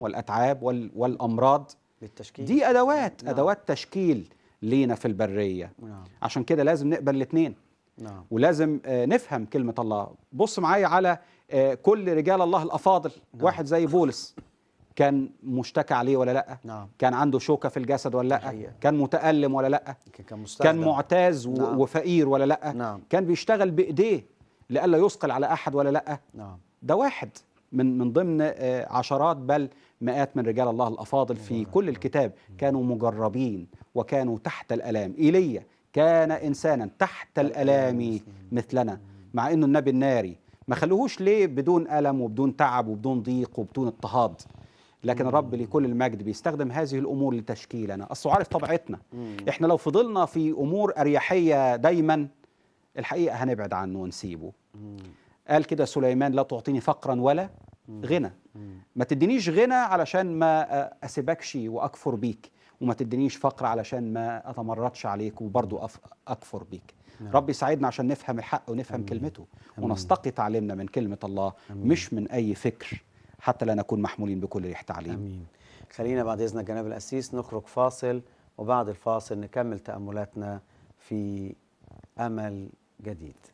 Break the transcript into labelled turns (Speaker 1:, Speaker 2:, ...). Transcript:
Speaker 1: والاتعاب وال والامراض
Speaker 2: بالتشكيل
Speaker 1: دي ادوات
Speaker 2: نعم.
Speaker 1: ادوات تشكيل لينا في البريه
Speaker 2: نعم
Speaker 1: عشان كده لازم نقبل الاثنين
Speaker 2: نعم
Speaker 1: ولازم آه، نفهم كلمه الله بص معايا على آه، كل رجال الله الافاضل
Speaker 2: نعم.
Speaker 1: واحد زي بولس كان مشتكى عليه ولا لا
Speaker 2: نعم
Speaker 1: كان عنده شوكه في الجسد ولا لا
Speaker 2: حقيقة.
Speaker 1: كان متالم ولا لا
Speaker 2: يمكن كان مستخدم
Speaker 1: كان معتاز و-
Speaker 2: نعم.
Speaker 1: وفقير ولا لا
Speaker 2: نعم
Speaker 1: كان بيشتغل بايديه لئلا يثقل على احد ولا لا
Speaker 2: نعم
Speaker 1: ده واحد من من ضمن آه، عشرات بل مئات من رجال الله الافاضل في كل الكتاب كانوا مجربين وكانوا تحت الالام ايليا كان انسانا تحت الالام مثلنا مع انه النبي الناري ما خلوهوش ليه بدون الم وبدون تعب وبدون ضيق وبدون اضطهاد لكن الرب لكل المجد بيستخدم هذه الامور لتشكيلنا اصله عارف طبيعتنا
Speaker 2: مم.
Speaker 1: احنا لو فضلنا في امور اريحيه دايما الحقيقه هنبعد عنه ونسيبه
Speaker 2: مم.
Speaker 1: قال كده سليمان لا تعطيني فقرا ولا غنى
Speaker 2: مم.
Speaker 1: ما تدينيش غنى علشان ما آه، اسيبكش واكفر بيك وما تدينيش فقر علشان ما اتمردش عليك وبرضو أف- اكفر بيك
Speaker 2: نعم.
Speaker 1: رب يساعدنا عشان نفهم الحق ونفهم
Speaker 2: أمين.
Speaker 1: كلمته
Speaker 2: أمين.
Speaker 1: ونستقي تعليمنا من كلمة الله
Speaker 2: أمين.
Speaker 1: مش من أي فكر حتى لا نكون محمولين بكل ريح تعليم
Speaker 2: امين خلينا بعد اذنك جناب الاسيس نخرج فاصل وبعد الفاصل نكمل تاملاتنا في امل جديد